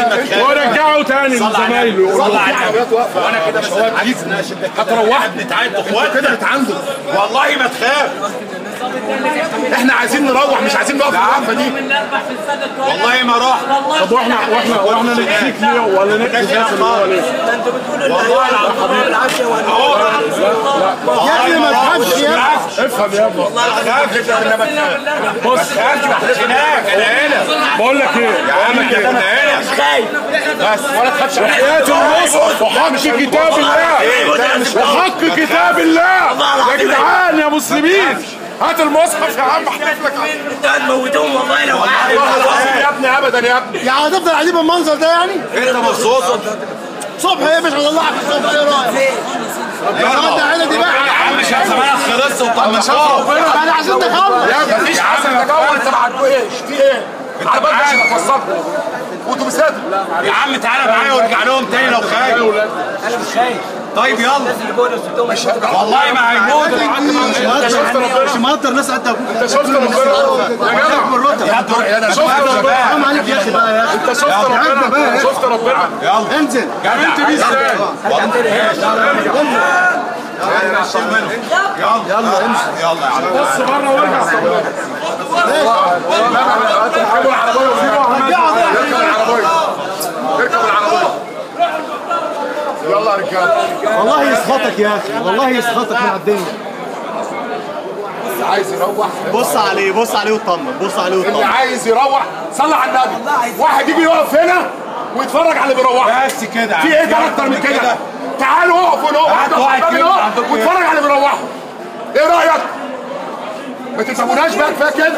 ورجعوا تاني لزمايله صلى على النبي وانا كده مش عايز هتروح بنتعاد اخوات كده بتعنده والله ما تخاف احنا عايزين نروح مش عايزين نقف في الوقفه دي والله ما راح طب واحنا واحنا واحنا نكفيك ليه ولا نكفي الناس اللي هو ليه؟ والله العظيم اهو يا ابني ما تخافش يا ابني افهم يا ابني ما تخافش انما بص تخافش هناك انا هنا بقول لك ايه يا عم كده انا هنا بس ولا تخافش وحياة الرسل وحق كتاب الله وحق كتاب الله يا جدعان يا مسلمين هات المصحف يا عم احلف لك انت هتموتهم والله لو والله العظيم يا ابني ابدا يا ابني يعني هتفضل قاعدين بالمنظر ده يعني انت مبسوط صبح ايه مش هطلعك الصبح ايه رايك؟ يا العيله دي بقى يا عم مش زمان خلصت وطنشوه انا عايزين نخلص يا مفيش حسن تكون انت معاك ايش في ايه؟ انت بقى مش هتوصلكم وانتوا بتسافروا يا عم تعالى معايا وارجع لهم تاني لو خايف انا مش خايف طيب يلا اللي جوه لو سبتهم مش والله ما هيموتوا انت شفت ربنا مش مقدر ناس قد ابوك انت شفت ربنا يا جدع يا ده شفت ربنا حرام عليك يا اخي بقى يا اخي انت شفت ربنا شفت ربنا يلا انزل عملت بيه ازاي؟ يلا امشي يلا يا عم بص بره وارجع اركبوا العربيه وسيبوا اركب العربيه اركب العربيه يلا يا رجاله والله يسخطك يا اخي والله يسخطك من الدنيا عايز يروح بص عليه بص عليه واطمن بص عليه اللي واطمن عايز يروح صلى على النبي واحد يجي يقف هنا ويتفرج على اللي بيروح بس كده في ايه ده اكتر من كده تعالوا اقفوا نقف هات واحد كده عندكم ايه؟ واتفرج على اللي بيروحوا ايه رايك ما تسيبوناش بقى كفايه كده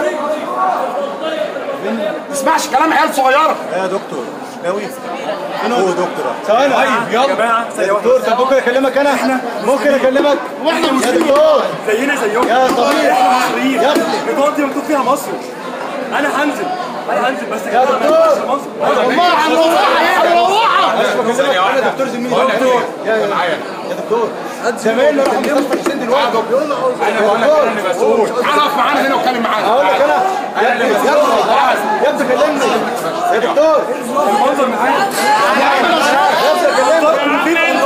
ما تسمعش كلام عيال صغيره يا دكتور ناوي فين هو دكتور ثواني طيب يلا يا دكتور طب ممكن اكلمك انا احنا ممكن اكلمك واحنا يا دكتور زينا زيهم يا طبيعي احنا مصريين يا ابني. البطاقه دي مكتوب فيها مصر انا هنزل انا هنزل بس يا دكتور والله هنروحها هنروحها ثانية انا دكتور زميلي دكتور يا يا يا دكتور زمايلنا راحوا مستشفى حسين دلوقتي انا بقول لك انا اللي مسؤول تعال اقف معانا هنا واتكلم معانا هقول لك انا يا ابني يا ابني يا ابني كلمني يا دكتور المنظر معايا يا ابني كلمني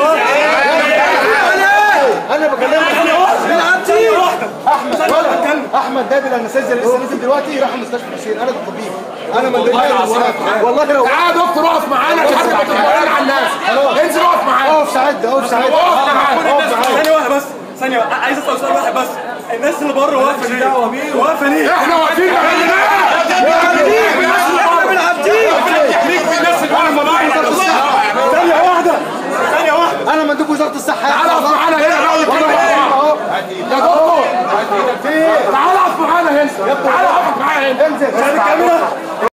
انا بكلمك احمد احمد ده الانستيزيا اللي لسه نزل دلوقتي راح مستشفى حسين انا الطبيب انا ما والله لو تعال يا دكتور اقف معانا مش حد بيتفرج على الناس انزل اقف معانا اقف ساعات اقف ساعات اقف معانا اقف ساعات ثانيه واحده بس ثانيه واحدة. عايز اسال سؤال واحد بس الناس اللي بره واقفه ليه؟ واقفه ليه؟ احنا واقفين ثانيه واحده ثانيه واحده انا مندوب وزاره الصحه تعال اقف معانا هنا بقى ونتكلم مع بعض. يا دكتور تعال اقف معانا هنا تعال اقف معانا هنا انزل الكاميرا